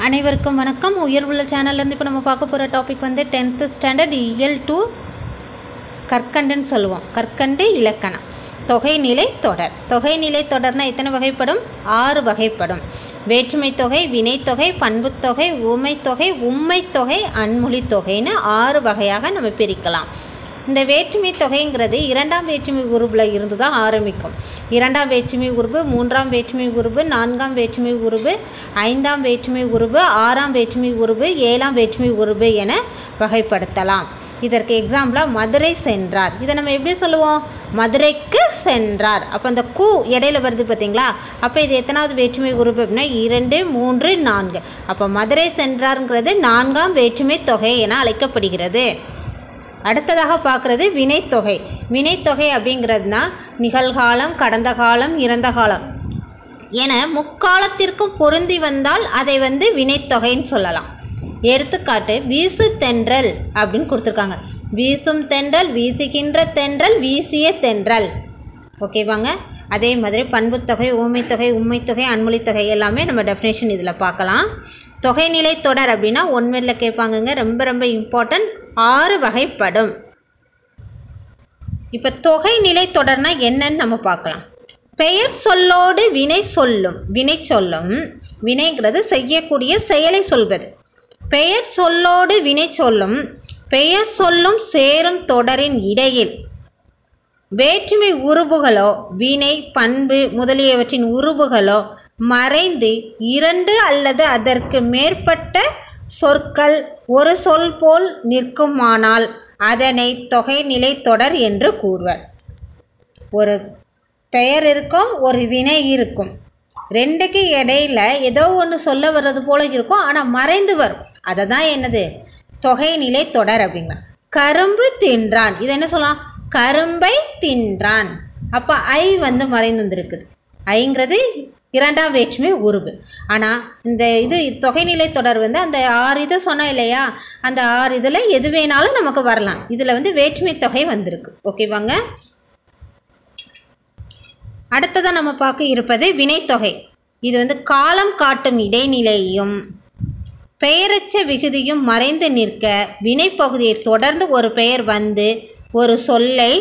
அனைவருக்கும் வணக்கம் உயர்வுள்ள சேனல்லேருந்து இப்போ நம்ம பார்க்க போகிற டாபிக் வந்து டென்த்து ஸ்டாண்டர்ட் இயல் டூ கற்கண்டுன்னு சொல்லுவோம் கற்கண்டு இலக்கணம் தொகைநிலை தொடர் தொகைநிலை தொடர்னா எத்தனை வகைப்படும் ஆறு வகைப்படும் வேற்றுமை தொகை வினைத்தொகை பண்புத்தொகை உமைத்தொகை உம்மைத்தொகை அன்மொழி தொகைன்னு ஆறு வகையாக நம்ம பிரிக்கலாம் இந்த வேற்றுமை தொகைங்கிறது இரண்டாம் வேற்றுமை உருபில் இருந்து தான் ஆரம்பிக்கும் இரண்டாம் வேற்றுமை உருபு மூன்றாம் வேற்றுமை உருபு நான்காம் வேற்றுமை உருபு ஐந்தாம் வேற்றுமை உருபு ஆறாம் வேற்றுமை உருபு ஏழாம் வேற்றுமை உருபு என வகைப்படுத்தலாம் இதற்கு எக்ஸாம்பிளாக மதுரை சென்றார் இதை நம்ம எப்படி சொல்லுவோம் மதுரைக்கு சென்றார் அப்போ அந்த கு இடையில வருது பார்த்தீங்களா அப்போ இது எத்தனாவது வேற்றுமை உருபு அப்படின்னா இரண்டு மூன்று நான்கு அப்போ மதுரை சென்றாருங்கிறது நான்காம் வேற்றுமை தொகை என அழைக்கப்படுகிறது அடுத்ததாக பார்க்குறது வினைத்தொகை வினைத்தொகை அப்படிங்கிறதுனா நிகழ்காலம் கடந்த காலம் இறந்த காலம் என முக்காலத்திற்கும் பொருந்தி வந்தால் அதை வந்து வினைத்தொகைன்னு சொல்லலாம் எடுத்துக்காட்டு வீசு தென்றல் அப்படின்னு கொடுத்துருக்காங்க வீசும் தென்றல் வீசுகின்ற தென்றல் வீசிய தென்றல் ஓகேவாங்க அதே மாதிரி பண்புத்தொகை ஊமைத்தொகை உண்மைத்தொகை அன்மொழித்தொகை எல்லாமே நம்ம டெஃபினேஷன் இதில் பார்க்கலாம் தொகைநிலை தொடர் அப்படின்னா ஒன்றில் கேட்பாங்கங்க ரொம்ப ரொம்ப இம்பார்ட்டன்ட் ஆறு வகைப்படும் இப்போ தொகைநிலை தொடர்னா என்னன்னு நம்ம பார்க்கலாம் பெயர் சொல்லோடு வினை சொல்லும் வினை சொல்லும் வினைங்கிறது செய்யக்கூடிய செயலை சொல்வது பெயர் சொல்லோடு வினை சொல்லும் பெயர் சொல்லும் சேரும் தொடரின் இடையில் வேற்றுமை உருபுகளோ வினை பண்பு முதலியவற்றின் உருபுகளோ மறைந்து இரண்டு அல்லது அதற்கு மேற்பட்ட சொற்கள் ஒரு சொல் போல் நிற்குமானால் அதனை தொகைநிலை தொடர் என்று கூறுவர் ஒரு பெயர் இருக்கும் ஒரு வினை இருக்கும் ரெண்டுக்கு இடையில ஏதோ ஒன்று சொல்ல வர்றது போல இருக்கும் ஆனால் மறைந்து வரும் அதை தான் என்னது தொகைநிலை தொடர் அப்படிங்களா கரும்பு தின்றான் இது என்ன சொல்லலாம் கரும்பை தின்றான் அப்போ ஐ வந்து மறைந்து வந்திருக்குது ஐங்கிறது இரண்டாம் வேற்றுமை உருவு ஆனால் இந்த இது தொகைநிலை தொடர் வந்து அந்த ஆறு இதை சொன்னோம் இல்லையா அந்த ஆறு இதில் எது வேணாலும் நமக்கு வரலாம் இதில் வந்து வேற்றுமை தொகை வந்திருக்கு ஓகேவாங்க அடுத்ததாக நம்ம பார்க்க இருப்பது வினைத்தொகை இது வந்து காலம் காட்டும் இடைநிலையும் பெயரச்ச விகுதியும் மறைந்து நிற்க வினைப்பகுதியை தொடர்ந்து ஒரு பெயர் வந்து ஒரு சொல்லை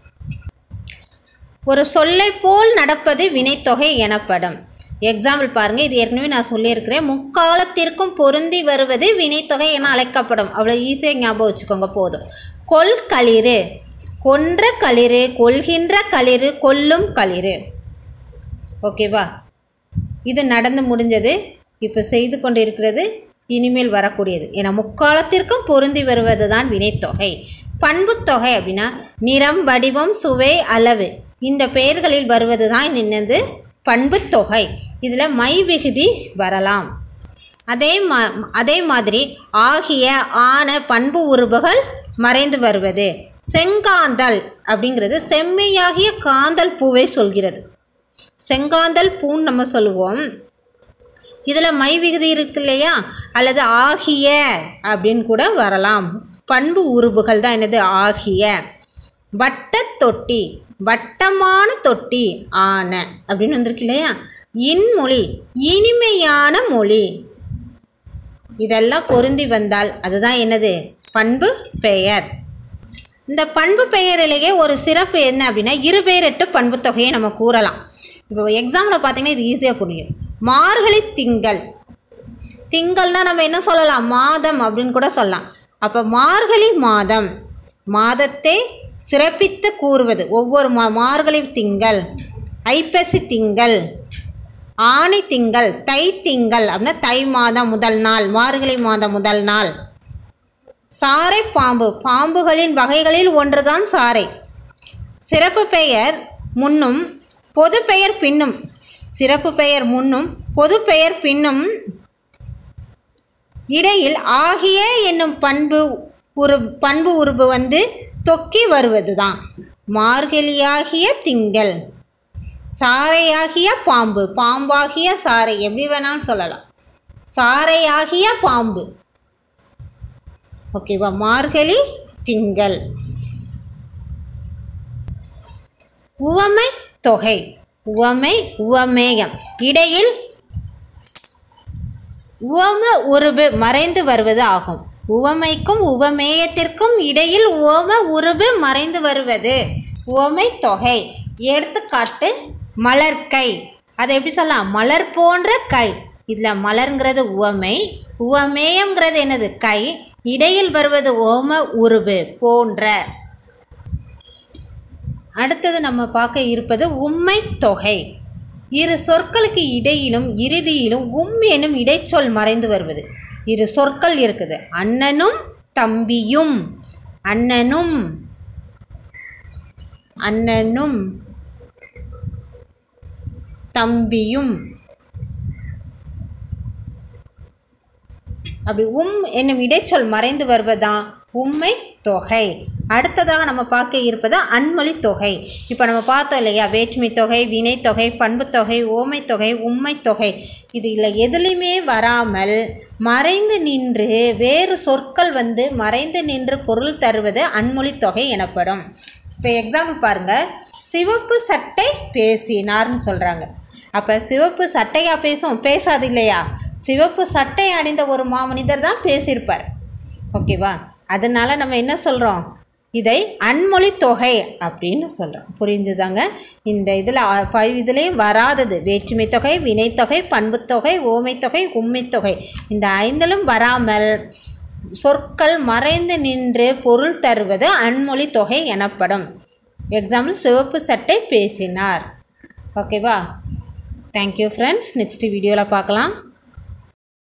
ஒரு சொல்லை போல் நடப்பது வினைத்தொகை எனப்படும் எக்ஸாம்பிள் பாருங்கள் இது ஏற்கனவே நான் சொல்லியிருக்கிறேன் முக்காலத்திற்கும் பொருந்தி வருவது வினைத்தொகை என அழைக்கப்படும் அவ்வளோ ஈஸியாக ஞாபகம் வச்சுக்கோங்க போதும் கொல் களிறு கொன்ற களிறு கொள்கின்ற களிறு கொல்லும் களிறு ஓகேவா இது நடந்து முடிஞ்சது இப்போ செய்து கொண்டு இருக்கிறது இனிமேல் வரக்கூடியது ஏன்னா முக்காலத்திற்கும் பொருந்தி வருவது தான் வினைத்தொகை பண்புத்தொகை அப்படின்னா நிறம் வடிவம் சுவை அளவு இந்த பெயர்களில் வருவது தான் என்னது பண்புத்தொகை இதில் மை விகுதி வரலாம் அதே மா அதே மாதிரி ஆகிய ஆன பண்பு உருவுகள் மறைந்து வருவது செங்காந்தல் அப்படிங்கிறது செம்மையாகிய காந்தல் பூவை சொல்கிறது செங்காந்தல் பூன்னு நம்ம சொல்லுவோம் இதில் மை விகுதி இருக்கு இல்லையா அல்லது ஆகிய அப்படின்னு கூட வரலாம் பண்பு உருவுகள் தான் என்னது ஆகிய வட்ட தொட்டி வட்டமான தொட்டி ஆன அப்படின்னு வந்திருக்கு இல்லையா இன்மொழி இனிமையான மொழி இதெல்லாம் பொருந்தி வந்தால் அதுதான் என்னது பண்பு பெயர் இந்த பண்பு பெயரிலேயே ஒரு சிறப்பு என்ன அப்படின்னா இரு பெயரெட்டு பண்பு தொகையை நம்ம கூறலாம் இப்போ எக்ஸாம்பிள் பார்த்தீங்கன்னா இது ஈஸியாக புரியும் மார்கழி திங்கள் திங்கள்னா நம்ம என்ன சொல்லலாம் மாதம் அப்படின்னு கூட சொல்லலாம் அப்போ மார்கழி மாதம் மாதத்தை சிறப்பித்து கூறுவது ஒவ்வொரு மா மார்கழி திங்கள் ஐப்பசி திங்கள் ஆணி திங்கள் தை திங்கள் அப்படின்னா தை மாதம் முதல் நாள் மார்கழி மாதம் முதல் நாள் சாரை பாம்பு பாம்புகளின் வகைகளில் ஒன்றுதான் சாரை சிறப்பு பெயர் முன்னும் பொது பெயர் பின்னும் சிறப்பு பெயர் முன்னும் பொது பெயர் பின்னும் இடையில் ஆகிய என்னும் பண்பு உரு பண்பு உருபு வந்து தொக்கி வருவது தான் மார்கழியாகிய திங்கள் சாரையாகிய பாம்பு பாம்பாகிய சாரை எப்படி வேணாலும் சொல்லலாம் சாரையாகிய பாம்பு ஓகேவா மார்கழி திங்கள் உவமை தொகை உவமை உவமேயம் இடையில் உவம உருபு மறைந்து வருவது ஆகும் உவமைக்கும் உவமேயத்திற்கும் இடையில் உவம உருபு மறைந்து வருவது உவமை தொகை எடுத்துக்காட்டு மலர்கை அதை எப்படி சொல்லலாம் மலர் போன்ற கை இதில் மலருங்கிறது உவமை உவமேயம்ங்கிறது என்னது கை இடையில் வருவது ஓம உருபு போன்ற அடுத்தது நம்ம பார்க்க இருப்பது உம்மை தொகை இரு சொற்களுக்கு இடையிலும் இறுதியிலும் உம் எனும் இடைச்சொல் மறைந்து வருவது இரு சொற்கள் இருக்குது அண்ணனும் தம்பியும் அண்ணனும் அண்ணனும் தம்பியும் அப்படி உம் என்னும் இடைச்சொல் மறைந்து வருவதான் உம்மை தொகை அடுத்ததாக நம்ம பார்க்க இருப்பது அன்மொழி தொகை இப்போ நம்ம பார்த்தோம் இல்லையா வேற்றுமை தொகை வினைத்தொகை பண்புத்தொகை ஓமை தொகை உம்மை தொகை இது இல்லை எதுலேயுமே வராமல் மறைந்து நின்று வேறு சொற்கள் வந்து மறைந்து நின்று பொருள் தருவது அன்மொழி தொகை எனப்படும் இப்போ எக்ஸாம்பிள் பாருங்கள் சிவப்பு சட்டை பேசினார்னு சொல்கிறாங்க அப்போ சிவப்பு சட்டையாக பேசும் பேசாது இல்லையா சிவப்பு சட்டை அணிந்த ஒரு மாமனிதர் தான் பேசியிருப்பார் ஓகேவா அதனால் நம்ம என்ன சொல்கிறோம் இதை அன்மொழி தொகை அப்படின்னு சொல்கிறோம் புரிஞ்சுதாங்க இந்த இதில் ஃபைவ் இதுலேயும் வராதது வேற்றுமை தொகை வினைத்தொகை பண்புத்தொகை ஓமைத்தொகை உம்மைத்தொகை இந்த ஐந்திலும் வராமல் சொற்கள் மறைந்து நின்று பொருள் தருவது அன்மொழி தொகை எனப்படும் எக்ஸாம்பிள் சிவப்பு சட்டை பேசினார் ஓகேவா தேங்க்யூ ஃப்ரெண்ட்ஸ் நெக்ஸ்ட் வீடியோவில் பார்க்கலாம்